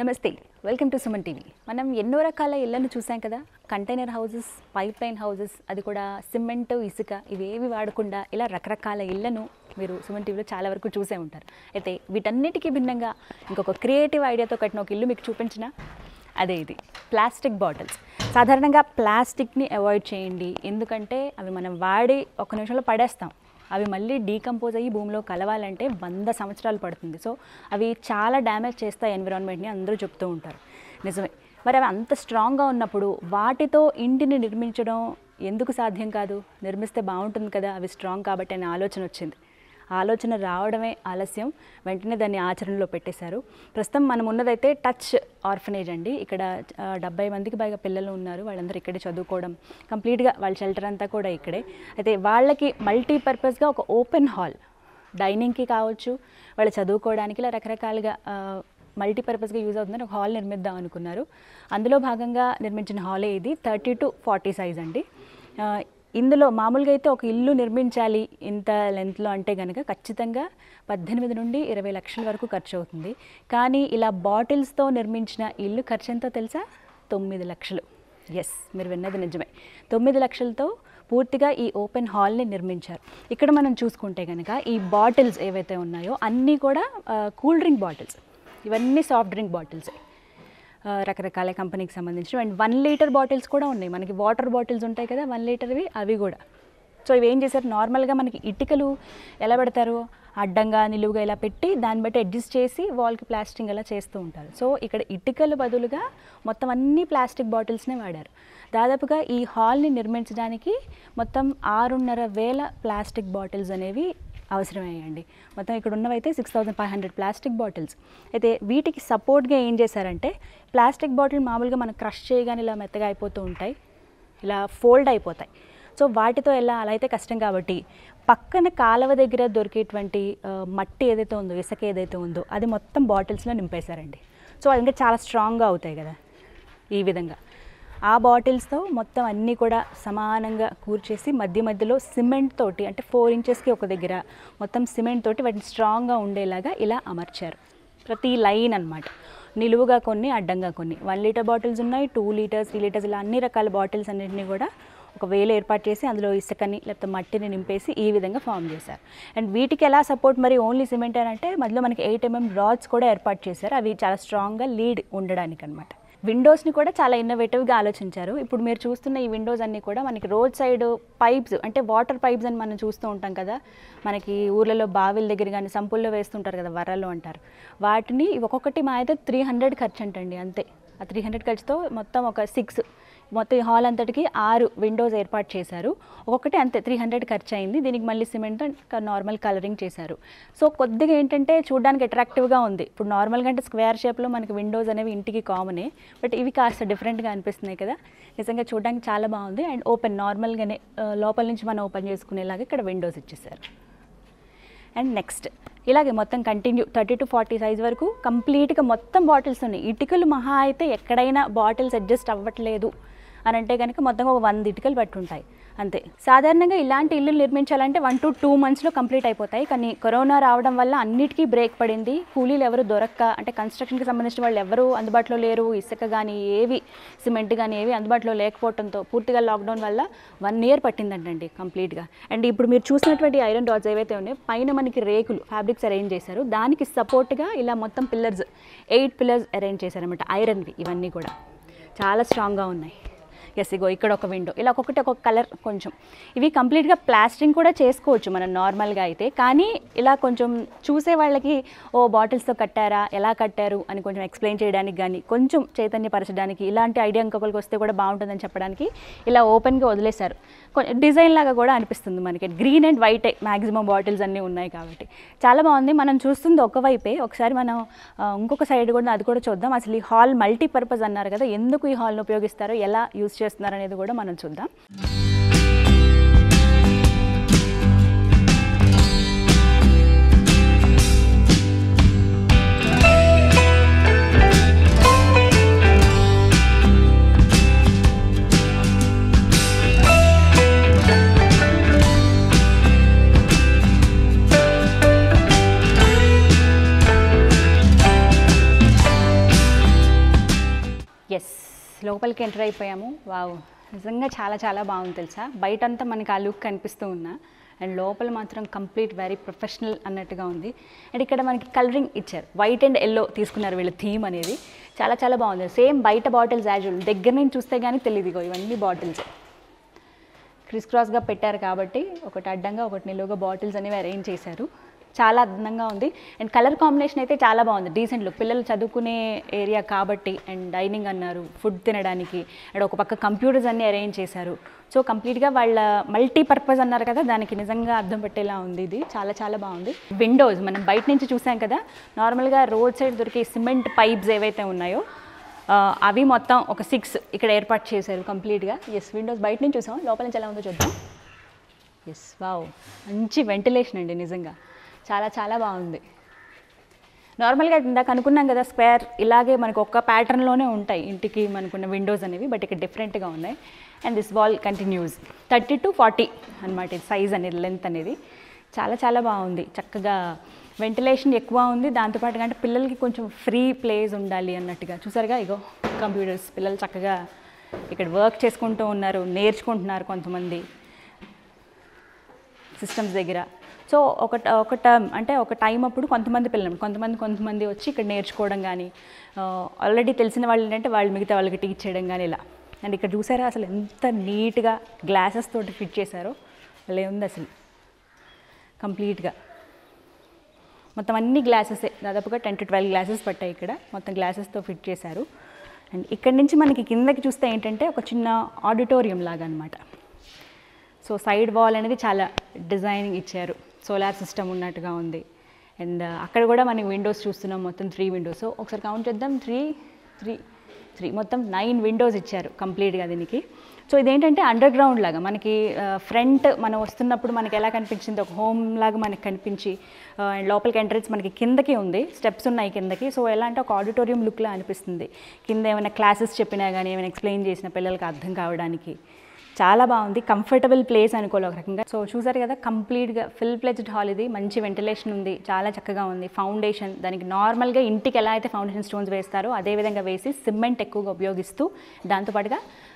నమస్తే welcome to Suman TV మనం ఎన్నో రకాల ఇళ్లను చూసాం కదా container houses pipe line houses అది కూడా సిమెంట్ ఇసుక ఇవేవి వాడకుండా ఇలా రకరకాల ఇళ్లను మీరు సుమన్ టీవీలో చాలా వరకు చూసే ఉంటారు అయితే వీటన్నిటికీ భిన్నంగా ఇంకొక క్రియేటివ్ ఐడియాతో కట్టిన ఒక ఇల్లు మీకు చూపించిన అదే ఇది ప్లాస్టిక్ బాటిల్స్ సాధారణంగా ప్లాస్టిక్ని అవాయిడ్ చేయండి ఎందుకంటే అవి మనం వాడి ఒక నిమిషంలో పడేస్తాం అవి మళ్ళీ డీకంపోజ్ అయ్యి భూమిలో కలవాలంటే వంద సంవత్సరాలు పడుతుంది సో అవి చాలా డ్యామేజ్ చేస్తాయి ఎన్విరాన్మెంట్ని అందరూ చెప్తూ ఉంటారు నిజమే మరి అవి అంత స్ట్రాంగ్గా ఉన్నప్పుడు వాటితో ఇంటిని నిర్మించడం ఎందుకు సాధ్యం కాదు నిర్మిస్తే బాగుంటుంది కదా అవి స్ట్రాంగ్ కాబట్టి అనే ఆలోచన వచ్చింది ఆలోచన రావడమే ఆలస్యం వెంటనే దాన్ని ఆచరణలో పెట్టేశారు ప్రస్తుతం మనం ఉన్నదైతే టచ్ ఆర్ఫనేజ్ అండి ఇక్కడ ఆ, డెబ్బై మందికి పైగా పిల్లలు ఉన్నారు వాళ్ళందరూ ఇక్కడే చదువుకోవడం కంప్లీట్గా వాళ్ళ షెల్టర్ అంతా కూడా ఇక్కడే అయితే వాళ్ళకి మల్టీపర్పస్గా ఒక ఓపెన్ హాల్ డైనింగ్కి కావచ్చు వాళ్ళు చదువుకోవడానికి ఇలా రకరకాలుగా ఆ, మల్టీపర్పస్గా యూజ్ అవుతుందని ఒక హాల్ నిర్మిద్దాం అనుకున్నారు అందులో భాగంగా నిర్మించిన హాలే ఇది థర్టీ టు ఫార్టీ సైజ్ అండి ఆ, ఇందులో మామూలుగా అయితే ఒక ఇల్లు నిర్మించాలి ఇంత లెంత్లో అంటే కనుక ఖచ్చితంగా పద్దెనిమిది నుండి ఇరవై లక్షల వరకు ఖర్చు అవుతుంది కానీ ఇలా బాటిల్స్తో నిర్మించిన ఇల్లు ఖర్చు ఎంతో తెలుసా తొమ్మిది లక్షలు ఎస్ మీరు విన్నది నిజమే తొమ్మిది లక్షలతో పూర్తిగా ఈ ఓపెన్ హాల్ని నిర్మించారు ఇక్కడ మనం చూసుకుంటే కనుక ఈ బాటిల్స్ ఏవైతే ఉన్నాయో అన్నీ కూడా కూల్ డ్రింక్ బాటిల్స్ ఇవన్నీ సాఫ్ట్ డ్రింక్ బాటిల్సే ఆ, రకరకాల కంపెనీకి సంబంధించిన అండ్ వన్ లీటర్ బాటిల్స్ కూడా ఉన్నాయి మనకి వాటర్ బాటిల్స్ ఉంటాయి కదా వన్ లీటర్వి అవి కూడా సో ఇవి ఏం చేశారు నార్మల్గా మనకి ఇటుకలు ఎలా పెడతారు అడ్డంగా నిలువుగా ఇలా పెట్టి దాన్ని బట్టి అడ్జస్ట్ చేసి వాల్కి ప్లాస్టింగ్ అలా చేస్తూ ఉంటారు సో ఇక్కడ ఇటుకల బదులుగా మొత్తం అన్ని ప్లాస్టిక్ బాటిల్స్నే వాడారు దాదాపుగా ఈ హాల్ని నిర్మించడానికి మొత్తం ఆరున్నర వేల ప్లాస్టిక్ బాటిల్స్ అనేవి అవసరమయ్యండి మొత్తం ఇక్కడ ఉన్నవైతే six thousand five hundred plastic bottles అయితే వీటికి సపోర్ట్గా ఏం చేశారంటే ప్లాస్టిక్ బాటిల్ మామూలుగా మనం క్రష్ చేయగానే ఇలా మెత్తగా అయిపోతూ ఉంటాయి ఇలా ఫోల్డ్ అయిపోతాయి సో వాటితో ఎలా అలా అయితే కష్టం కాబట్టి పక్కన కాలువ దగ్గర దొరికేటువంటి ఆ, మట్టి ఏదైతే ఉందో ఇసుక ఏదైతే ఉందో అది మొత్తం బాటిల్స్లో నింపేశారండి సో అది ఇంకా చాలా స్ట్రాంగ్గా అవుతాయి కదా ఈ విధంగా ఆ బాటిల్స్తో మొత్తం అన్నీ కూడా సమానంగా కూర్చేసి మధ్య మధ్యలో సిమెంట్ తోటి అంటే ఫోర్ ఇంచెస్కి ఒక దగ్గర మొత్తం సిమెంట్ తోటి వాటిని స్ట్రాంగ్గా ఉండేలాగా ఇలా అమర్చారు ప్రతి లైన్ అన్నమాట నిలువుగా కొన్ని అడ్డంగా కొన్ని వన్ లీటర్ బాటిల్స్ ఉన్నాయి టూ లీటర్స్ త్రీ లీటర్స్ ఇలా అన్ని రకాల బాటిల్స్ అన్నింటినీ కూడా ఒక వేలు ఏర్పాటు చేసి అందులో ఇసుకని లేకపోతే మట్టిని నింపేసి ఈ విధంగా ఫామ్ చేశారు అండ్ వీటికి ఎలా సపోర్ట్ మరి ఓన్లీ సిమెంట్ అని అంటే మధ్యలో మనకి ఎయిట్ ఎంఎం రాడ్స్ కూడా ఏర్పాటు చేశారు అవి చాలా స్ట్రాంగ్గా లీడ్ ఉండడానికి అనమాట విండోస్ని కూడా చాలా ఇన్నోవేటివ్గా ఆలోచించారు ఇప్పుడు మీరు చూస్తున్న ఈ విండోస్ అన్నీ కూడా మనకి రోడ్ సైడ్ పైప్స్ అంటే వాటర్ పైప్స్ అని మనం చూస్తూ ఉంటాం కదా మనకి ఊర్లలో బావిల దగ్గర కానీ సంపుల్లో వేస్తుంటారు కదా వరలు అంటారు వాటిని ఒక్కొక్కటి మా అయితే త్రీ హండ్రెడ్ ఖర్చు అంటండి అంతే ఆ త్రీ హండ్రెడ్ ఖర్చుతో మొత్తం ఒక సిక్స్ మొత్తం ఈ హాల్ అంతటికి ఆరు విండోస్ ఏర్పాటు చేశారు ఒక్కొక్కటి అంతే త్రీ హండ్రెడ్ ఖర్చు అయింది దీనికి మళ్ళీ సిమెంట్ నార్మల్ కలరింగ్ చేశారు సో కొద్దిగా ఏంటంటే చూడడానికి అట్రాక్టివ్గా ఉంది ఇప్పుడు నార్మల్గా అంటే స్క్వేర్ షేప్లో మనకి విండోస్ అనేవి ఇంటికి కామనే బట్ ఇవి కాస్త డిఫరెంట్గా అనిపిస్తున్నాయి కదా నిజంగా చూడడానికి చాలా బాగుంది అండ్ ఓపెన్ నార్మల్గానే ఆ, లోపల నుంచి మనం ఓపెన్ చేసుకునేలాగా ఇక్కడ విండోస్ ఇచ్చేసారు అండ్ నెక్స్ట్ ఇలాగే మొత్తం continue thirty to forty size వరకు కంప్లీట్గా మొత్తం బాటిల్స్ ఉన్నాయి ఇటుకలు మహా అయితే ఎక్కడైనా బాటిల్స్ అడ్జస్ట్ అవ్వట్లేదు అని అంటే కనుక మొత్తం ఒక వంద ఇటుకలు పట్టుంటాయి అంతే సాధారణంగా ఇలాంటి ఇల్లు నిర్మించాలంటే వన్ టు టూ మంత్స్లో కంప్లీట్ అయిపోతాయి కానీ కరోనా రావడం వల్ల అన్నిటికీ బ్రేక్ పడింది కూలీలు ఎవరు దొరక్క అంటే కన్స్ట్రక్షన్కి సంబంధించిన వాళ్ళు ఎవరు అందుబాటులో లేరు ఇసుక కానీ ఏవి సిమెంట్ కానీ ఏవి అందుబాటులో లేకపోవడంతో పూర్తిగా లాక్డౌన్ వల్ల వన్ ఇయర్ పట్టిందంటండి కంప్లీట్గా అండ్ ఇప్పుడు మీరు చూసినటువంటి ఐరన్ రాడ్స్ ఏవైతే ఉన్నాయో పైన మనకి రేకులు ఫ్యాబ్రిక్స్ అరేంజ్ చేశారు దానికి సపోర్ట్గా ఇలా మొత్తం పిల్లర్స్ ఎయిట్ పిల్లర్స్ అరేంజ్ చేశారనమాట ఐరన్వి ఇవన్నీ కూడా చాలా స్ట్రాంగ్గా ఉన్నాయి ఎస్ ఇగో ఇక్కడ ఒక విండో ఇలా ఒక్కొక్కటి ఒక్కొక్క కలర్ కొంచెం ఇవి కంప్లీట్గా ప్లాస్టింగ్ కూడా చేసుకోవచ్చు మనం నార్మల్గా అయితే కానీ ఇలా కొంచెం చూసే వాళ్ళకి ఓ బాటిల్స్తో కట్టారా ఎలా కట్టారు అని కొంచెం ఎక్స్ప్లెయిన్ చేయడానికి కానీ కొంచెం చైతన్యపరచడానికి ఇలాంటి ఐడియా ఇంకొకరికి వస్తే కూడా బాగుంటుందని చెప్పడానికి ఇలా ఓపెన్గా వదిలేశారు కొంచెం డిజైన్ లాగా కూడా అనిపిస్తుంది మనకి green and white maximum bottles అన్నీ ఉన్నాయి కాబట్టి చాలా బాగుంది మనం చూస్తుంది ఒకవైపే ఒకసారి మనం ఆ, ఇంకొక సైడ్ కూడా అది కూడా చూద్దాం అసలు ఈ హాల్ మల్టీపర్పస్ అన్నారు కదా ఎందుకు ఈ హాల్ని ఉపయోగిస్తారో ఎలా యూజ్ చేస్తున్నారు అనేది కూడా మనం చూద్దాం లోపలికి ఎంటర్ అయిపోయాము వావ్ నిజంగా చాలా చాలా బాగుంది తెలుసా బయటంతా మనకి ఆ లుక్ కనిపిస్తూ ఉన్నా అండ్ లోపల మాత్రం కంప్లీట్ వెరీ ప్రొఫెషనల్ అన్నట్టుగా ఉంది అండ్ ఇక్కడ మనకి కలరింగ్ ఇచ్చారు వైట్ అండ్ ఎల్లో తీసుకున్నారు వీళ్ళ థీమ్ అనేది చాలా చాలా బాగుంది సేమ్ బయట బాటిల్స్ యాజువల్ దగ్గర నుంచి చూస్తే కానీ తెలియదు ఇగో ఇవన్నీ బాటిల్స్ క్రిస్ క్రాస్గా పెట్టారు కాబట్టి ఒకటి అడ్డంగా ఒకటి నిలువుగా బాటిల్స్ అనేవి అరేంజ్ చేశారు చాలా అందంగా ఉంది అండ్ కలర్ కాంబినేషన్ అయితే చాలా బాగుంది డీసెంట్ లుక్ పిల్లలు చదువుకునే ఏరియా కాబట్టి అండ్ డైనింగ్ అన్నారు ఫుడ్ తినడానికి అండ్ ఒక పక్క కంప్యూటర్స్ అన్నీ అరేంజ్ చేశారు సో కంప్లీట్గా వాళ్ళ మల్టీపర్పస్ అన్నారు కదా దానికి నిజంగా అర్థం పెట్టేలా ఉంది ఇది చాలా చాలా బాగుంది విండోస్ మనం బయట నుంచి చూసాం కదా నార్మల్గా రోడ్ సైడ్ దొరికే సిమెంట్ పైప్స్ ఏవైతే ఉన్నాయో ఆ, అవి మొత్తం ఒక సిక్స్ ఇక్కడ ఏర్పాటు చేశారు కంప్లీట్గా ఎస్ విండోస్ బయట నుంచి చూసాం లోపల నుంచి ఎలా ఉందో చూద్దాం ఎస్ వావ్ మంచి వెంటిలేషన్ అండి నిజంగా చాలా చాలా బాగుంది నార్మల్గా ఇందాక అనుకున్నాం కదా స్క్వేర్ ఇలాగే మనకు ఒక్క ప్యాటర్న్లోనే ఉంటాయి ఇంటికి మనకున్న విండోస్ అనేవి బట్ ఇక్కడ డిఫరెంట్గా ఉన్నాయి and this wall continues thirty to forty అనమాట ఇది సైజ్ అనేది లెంత్ అనేది చాలా చాలా బాగుంది చక్కగా వెంటిలేషన్ ఎక్కువ ఉంది దాంతోపాటు అంటే పిల్లలకి కొంచెం ఫ్రీ ప్లేస్ ఉండాలి అన్నట్టుగా చూసారుగా ఇగో కంప్యూటర్స్ పిల్లలు చక్కగా ఇక్కడ వర్క్ చేసుకుంటూ ఉన్నారు నేర్చుకుంటున్నారు కొంతమంది సిస్టమ్స్ దగ్గర సో ఒక ట- ఒక టర్మ్ అంటే ఒక టైం అప్పుడు కొంతమంది పిల్లలు కొంతమంది కొంతమంది వచ్చి ఇక్కడ నేర్చుకోవడం కానీ ఆల్రెడీ తెలిసిన వాళ్ళు ఏంటంటే వాళ్ళు మిగతా వాళ్ళకి టీచ్ చేయడం కానీ ఇలా అండ్ ఇక్కడ చూసారా అసలు ఎంత నీట్గా గ్లాసెస్ తోటి ఫిట్ చేశారో అలా ఉంది అసలు కంప్లీట్గా మొత్తం అన్ని గ్లాసెసే దాదాపుగా టెన్ టు ట్వెల్వ్ గ్లాసెస్ పట్టాయి ఇక్కడ మొత్తం గ్లాసెస్తో ఫిట్ చేశారు అండ్ ఇక్కడ నుంచి మనకి కిందకి చూస్తే ఏంటంటే ఒక చిన్న ఆడిటోరియం లాగా అనమాట సో సైడ్ వాల్ అనేది చాలా డిజైనింగ్ ఇచ్చారు సోలార్ సిస్టమ్ ఉన్నట్టుగా ఉంది అండ్ అక్కడ కూడా మనకి విండోస్ చూస్తున్నాం మొత్తం త్రీ విండోస్ సో ఒకసారి కౌంట్ చేద్దాం త్రీ త్రీ త్రీ మొత్తం నైన్ విండోస్ ఇచ్చారు కంప్లీట్గా దీనికి సో ఇదేంటంటే అండర్ గ్రౌండ్ లాగా మనకి ఫ్రంట్ మనం వస్తున్నప్పుడు మనకి ఎలా కనిపించింది ఒక హోమ్ లాగా మనకి కనిపించి అండ్ లోపలికి ఎంట్రన్స్ మనకి కిందకి ఉంది స్టెప్స్ ఉన్నాయి కిందకి సో ఎలా అంటే ఒక ఆడిటోరియం లుక్లా అనిపిస్తుంది కింద ఏమైనా క్లాసెస్ చెప్పినా కానీ ఏమైనా ఎక్స్ప్లెయిన్ చేసిన పిల్లలకి అర్థం కావడానికి చాలా బాగుంది కంఫర్టబుల్ ప్లేస్ అనుకోవాలి ఒక రకంగా సో చూసారు కదా కంప్లీట్గా ఫిల్ ప్లెజ్డ్ హాల్ ఇది మంచి వెంటిలేషన్ ఉంది చాలా చక్కగా ఉంది ఫౌండేషన్ దానికి నార్మల్గా ఇంటికి ఎలా అయితే ఫౌండేషన్ స్టోన్స్ వేస్తారో అదే విధంగా వేసి సిమెంట్ ఎక్కువగా ఉపయోగిస్తూ దాంతోపాటుగా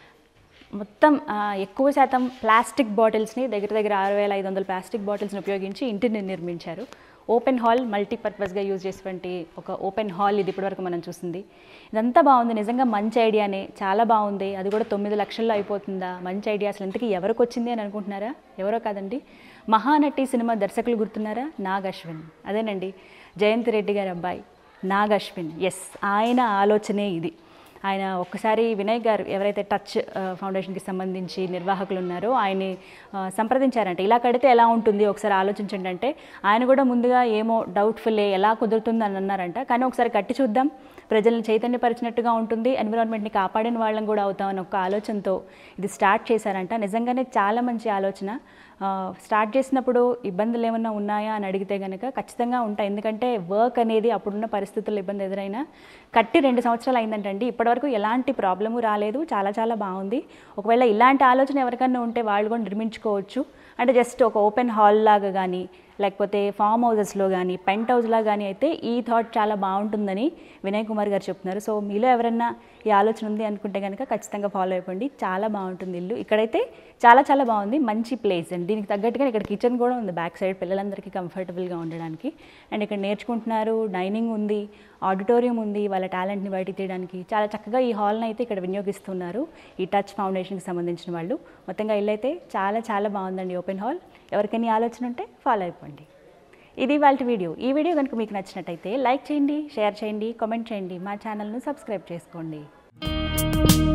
మొత్తం ఆ, ఎక్కువ శాతం ప్లాస్టిక్ బాటిల్స్ని దగ్గర దగ్గర ఆరు వేల ఐదు వందల ప్లాస్టిక్ బాటిల్స్ని ఉపయోగించి ఇంటిని నిర్మించారు ఓపెన్ హాల్ మల్టీపర్పస్గా యూజ్ చేసేటువంటి ఒక ఓపెన్ హాల్ ఇది ఇప్పటివరకు మనం చూసింది ఇదంతా బాగుంది నిజంగా మంచి ఐడియానే చాలా బాగుంది అది కూడా తొమ్మిది లక్షల్లో అయిపోతుందా మంచి ఐడియా అసలు ఇంతకీ ఎవరికి వచ్చింది అని అనుకుంటున్నారా ఎవరో కాదండి మహానటి సినిమా దర్శకులు గుర్తున్నారా నాగ్ అశ్విన్ అదేనండి జయంత్ రెడ్డి గారి అబ్బాయి నాగ్ అశ్విన్ ఎస్ ఆయన ఆలోచనే ఇది ఆయన ఒక్కసారి వినయ్ గారు ఎవరైతే టచ్ ఆ, ఫౌండేషన్కి సంబంధించి నిర్వాహకులు ఉన్నారో ఆయన్ని ఆ, సంప్రదించారంట ఇలా కడితే ఎలా ఉంటుంది ఒకసారి ఆలోచించండి అంటే ఆయన కూడా ముందుగా ఏమో డౌట్ఫుల్లే ఎలా కుదురుతుంది అని అన్నారంట కానీ ఒకసారి కట్టి చూద్దాం ప్రజల్ని చైతన్యపరిచినట్టుగా ఉంటుంది ఎన్విరాన్మెంట్ని కాపాడిన వాళ్ళం కూడా అవుతామని ఒక ఆలోచనతో ఇది స్టార్ట్ చేశారంట నిజంగానే చాలా మంచి ఆలోచన ఆ, స్టార్ట్ చేసినప్పుడు ఇబ్బందులు ఏమన్నా ఉన్నాయా అని అడిగితే కనుక ఖచ్చితంగా ఉంటాయి ఎందుకంటే వర్క్ అనేది అప్పుడున్న పరిస్థితుల్లో ఇబ్బంది ఎదురైనా కట్టి రెండు సంవత్సరాలు అయిందంటండి ఇప్పటివరకు ఎలాంటి ప్రాబ్లము రాలేదు చాలా చాలా బాగుంది ఒకవేళ ఇలాంటి ఆలోచన ఎవరికన్నా ఉంటే వాళ్ళు కూడా నిర్మించుకోవచ్చు అంటే జస్ట్ ఒక ఓపెన్ హాల్ లాగా కానీ లేకపోతే ఫామ్ హౌసెస్లో కానీ పెంట్ హౌస్లా కానీ అయితే ఈ థాట్ చాలా బాగుంటుందని వినయ్ కుమార్ గారు చెప్తున్నారు సో మీలో ఎవరన్నా ఈ ఆలోచన ఉంది అనుకుంటే కనుక ఖచ్చితంగా ఫాలో అయిపోండి చాలా బాగుంటుంది ఇల్లు ఇక్కడైతే చాలా చాలా బాగుంది మంచి ప్లేస్ అండ్ దీనికి తగ్గట్టుగా ఇక్కడ కిచెన్ కూడా ఉంది బ్యాక్ సైడ్ పిల్లలందరికీ కంఫర్టబుల్గా ఉండడానికి అండ్ ఇక్కడ నేర్చుకుంటున్నారు డైనింగ్ ఉంది ఆడిటోరియం ఉంది వాళ్ళ టాలెంట్ని బయటికి తీయడానికి చాలా చక్కగా ఈ హాల్ని అయితే ఇక్కడ వినియోగిస్తున్నారు ఈ టచ్ ఫౌండేషన్కి సంబంధించిన వాళ్ళు మొత్తంగా ఇల్లు అయితే చాలా చాలా బాగుందండి ఓపెన్ హాల్ ఎవరికైనా ఈ ఆలోచన ఉంటే ఫాలో అయిపోండి ఇది వాళ్ళ వీడియో ఈ వీడియో కనుక మీకు నచ్చినట్టయితే లైక్ చేయండి షేర్ చేయండి కామెంట్ చేయండి మా ఛానల్ను సబ్స్క్రైబ్ చేసుకోండి